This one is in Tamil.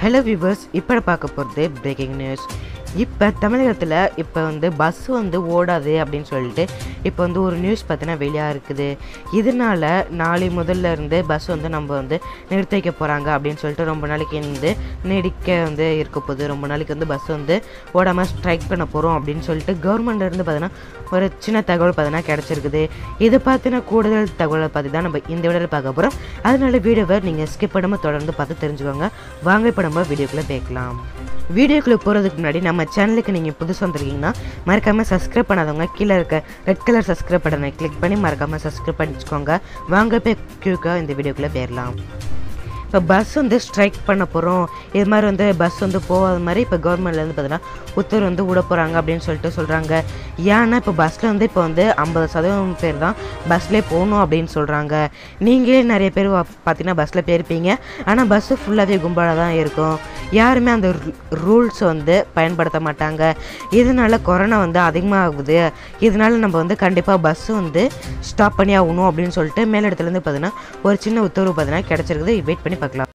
ஹலோ விவர்ஸ் இப்போ பார்க்க போகிறது பிரேக்கிங் நியூஸ் இப்போ தமிழகத்தில் இப்போ வந்து பஸ் வந்து ஓடாது அப்படின்னு சொல்லிட்டு இப்போ வந்து ஒரு நியூஸ் பார்த்தீங்கன்னா வெளியாக இருக்குது இதனால நாளை முதல்ல இருந்து பஸ் வந்து நம்ம வந்து நிறுத்தி வைக்க போகிறாங்க அப்படின்னு சொல்லிட்டு ரொம்ப நாளைக்கு வந்து நீடிக்க வந்து இருக்க போகுது ரொம்ப நாளைக்கு வந்து பஸ் வந்து ஓடாமல் ஸ்ட்ரைக் பண்ண போகிறோம் அப்படின்னு சொல்லிட்டு கவர்மெண்ட்ல இருந்து பார்த்தீங்கன்னா ஒரு சின்ன தகவல் பார்த்தீங்கன்னா கிடச்சிருக்குது இது பார்த்தினா கூடுதல் தகவலை பற்றி தான் நம்ம இந்த வீடியோவில் பார்க்க போகிறோம் அதனால வீடியோவை நீங்கள் ஸ்கிப் பண்ணாமல் தொடர்ந்து பார்த்து தெரிஞ்சுக்கோங்க வாங்க இப்போ நம்ம வீடியோக்குள்ளே பேக்கலாம் வீடியோக்குள்ளே போகிறதுக்கு முன்னாடி நம்ம சேனலுக்கு நீங்கள் புதுசு வந்திருக்கீங்கன்னா மறக்காமல் சப்ஸ்கிரைப் பண்ணாதவங்க கீழே இருக்க ரெட் கலர் சப்ஸ்கிரைப் பட்டனை கிளிக் பண்ணி மறக்காமல் சப்ஸ்கிரைப் பண்ணிச்சுக்கோங்க வாங்க போய் க்யூக்காக இந்த வீடியோக்குள்ளே போயிடலாம் இப்போ பஸ் வந்து ஸ்ட்ரைக் பண்ண போகிறோம் இது மாதிரி வந்து பஸ் வந்து போகாத மாதிரி இப்போ கவர்மெண்ட்லேருந்து பார்த்தீங்கன்னா உத்தரவு வந்து விட போகிறாங்க அப்படின்னு சொல்லிட்டு சொல்கிறாங்க ஏன்னா இப்போ பஸ்ஸில் வந்து இப்போ வந்து ஐம்பது சதவீதம் பேர் தான் பஸ்லேயே போகணும் அப்படின்னு சொல்கிறாங்க நீங்களே நிறைய பேர் வா- பார்த்தீங்கன்னா பஸ்ஸில் போயிருப்பீங்க ஆனால் பஸ்ஸு ஃபுல்லாகவே கும்பலாக தான் இருக்கும் யாருமே அந்த ரூல்ஸ் வந்து பயன்படுத்த மாட்டாங்க இதனால கொரோனா வந்து அதிகமாகுது இதனால நம்ம வந்து கண்டிப்பாக பஸ்ஸு வந்து ஸ்டாப் பண்ணி ஆகணும் அப்படின்னு சொல்லிட்டு மேலிடத்துலேருந்து பார்த்தீங்கன்னா ஒரு சின்ன உத்தரவு பார்த்தீங்கன்னா கிடச்சிருக்குது வெயிட் பண்ணி பார்க்கலாம்